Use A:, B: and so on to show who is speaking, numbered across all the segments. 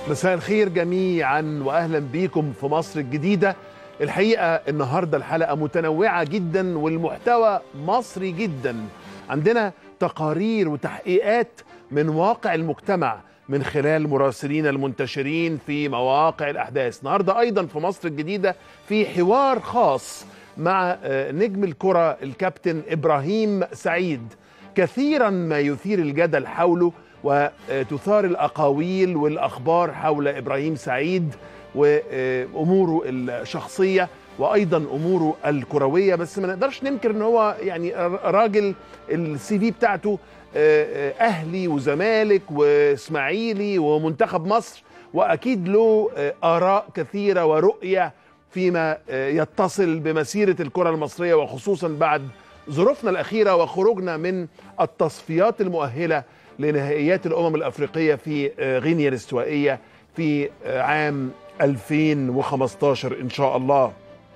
A: مساء الخير جميعا واهلا بيكم في مصر الجديده الحقيقه النهارده الحلقه متنوعه جدا والمحتوى مصري جدا عندنا تقارير وتحقيقات من واقع المجتمع من خلال مراسلين المنتشرين في مواقع الاحداث النهارده ايضا في مصر الجديده في حوار خاص مع نجم الكره الكابتن ابراهيم سعيد كثيرا ما يثير الجدل حوله وتثار الاقاويل والاخبار حول ابراهيم سعيد واموره الشخصيه وايضا اموره الكرويه بس ما نقدرش ننكر ان هو يعني راجل السي في بتاعته اهلي وزمالك واسماعيلي ومنتخب مصر واكيد له اراء كثيره ورؤيه فيما يتصل بمسيره الكره المصريه وخصوصا بعد ظروفنا الاخيره وخروجنا من التصفيات المؤهله لنهائيات الامم الافريقيه في غينيا الاستوائيه في عام 2015 ان شاء الله.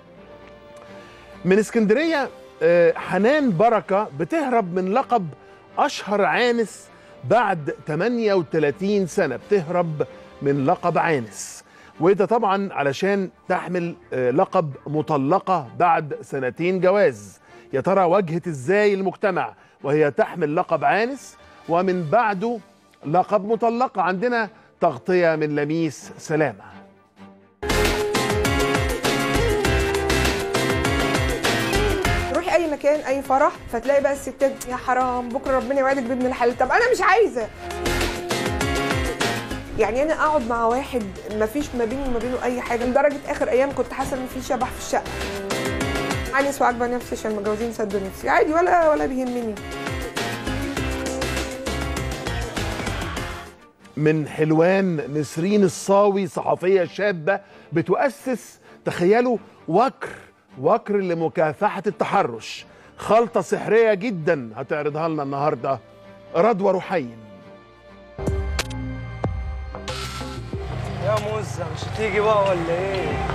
A: من اسكندريه حنان بركه بتهرب من لقب اشهر عانس بعد 38 سنه بتهرب من لقب عانس وده طبعا علشان تحمل لقب مطلقه بعد سنتين جواز يا ترى واجهت ازاي المجتمع وهي تحمل لقب عانس ومن بعده لقب مطلقه عندنا تغطيه من لميس سلامه
B: روحي اي مكان اي فرح فتلاقي بقى الستات يا حرام بكره ربنا يوعدك بابن الحلال طب انا مش عايزه يعني انا اقعد مع واحد ما فيش ما بيني وما بينه اي حاجه لدرجه اخر ايام كنت حاسه ان في شبح في الشقه عانس وعاجبه نفسي عشان متجوزين سدوا نفسي عادي ولا ولا بيهمني
A: من حلوان نسرين الصاوي صحفيه شابه بتؤسس تخيلوا وكر وكر لمكافحه التحرش خلطه سحريه جدا هتعرضها لنا النهارده رضوى رحيم
C: يا موزة مش هتيجي بقى ولا ايه؟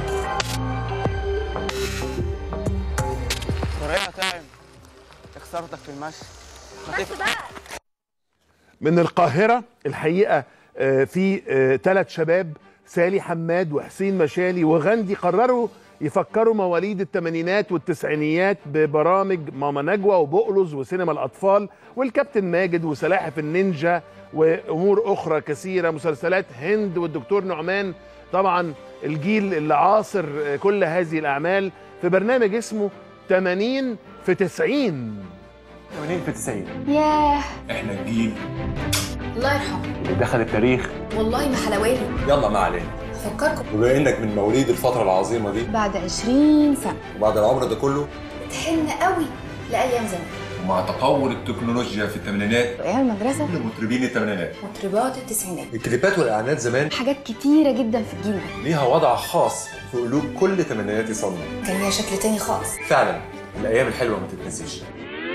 C: طريقة تعب خسارتك في المشي
D: بس بقى
A: من القاهرة الحقيقة في ثلاث شباب سالي حماد وحسين مشالي وغندي قرروا يفكروا مواليد الثمانينات والتسعينيات ببرامج ماما نجوى وبقلز وسينما الأطفال والكابتن ماجد وسلاحف النينجا وأمور أخرى كثيرة مسلسلات هند والدكتور نعمان طبعا الجيل اللي عاصر كل هذه الأعمال في برنامج اسمه 80 في 90
E: 80 في 90
D: ياه
E: احنا الجيل
D: الله يرحمه
E: اللي دخل التاريخ
D: والله ما حلواني
E: يلا ما علينا
D: فكركم
F: بما انك من مواليد الفترة العظيمة دي
D: بعد 20 سنة
F: وبعد العمر ده كله
D: تحن قوي لأيام زمان
F: ومع تطور التكنولوجيا في الثمانينات
D: وأيام المدرسة
F: لمطربين الثمانينات
D: مطربات التسعينات
F: الكليبات والاعلانات زمان
D: حاجات كتيرة جدا في الجيل ده
F: ليها وضع خاص في قلوب كل ثمانيناتي صنع
D: كان ليها شكل تاني خالص
F: فعلا الايام الحلوة ما تتنسيش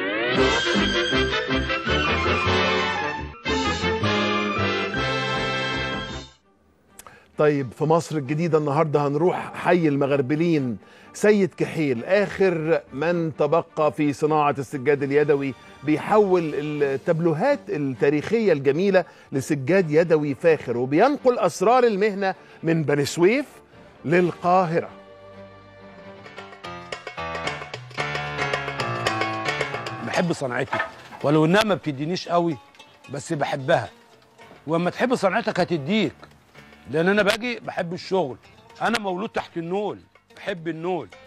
A: طيب في مصر الجديدة النهاردة هنروح حي المغربلين سيد كحيل آخر من تبقى في صناعة السجاد اليدوي بيحول التابلوهات التاريخية الجميلة لسجاد يدوي فاخر وبينقل أسرار المهنة من بني سويف للقاهرة
G: بحب صنعتي ولو انها ما بتدينيش قوي بس بحبها واما تحب صنعتك هتديك لان انا باجي بحب الشغل انا مولود تحت النول بحب النول